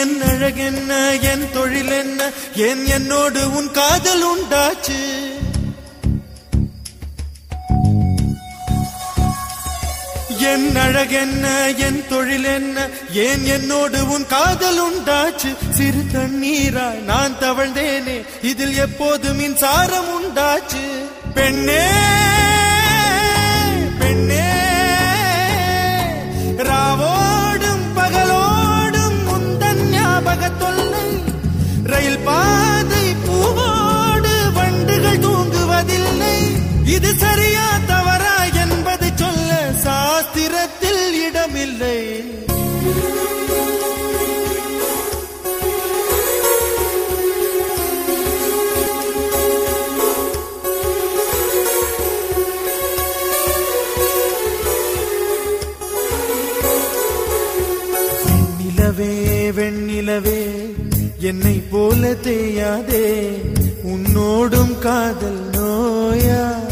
என் அழகென்ன என் தொழில் என்ன ஏன் என்னோடு உன் காதல் உண்டாச்சு என் அழகென்ன என் தொழில் என்ன ஏன் என்னோடு உன் காதல் உண்டாச்சு சிறு தண்ணீரா நான் தவழ்ந்தேனே இதில் எப்போது மின்சாரம் உண்டாச்சு பெண்ணே பெண்ணே ராவோடும் பகலோடும் முந்தன் ஞாபக தொல்லை ரயில் பாதை பூவோடு வண்டுகள் தூங்குவதில்லை இது சரியா தவறா என்பதை சொல்ல சாஸ்திரத்தில் இடமில்லை வெண்ணிலவே வெண்ணிலவே என்னை போல தேயாதே உன்னோடும் காதல் நோயா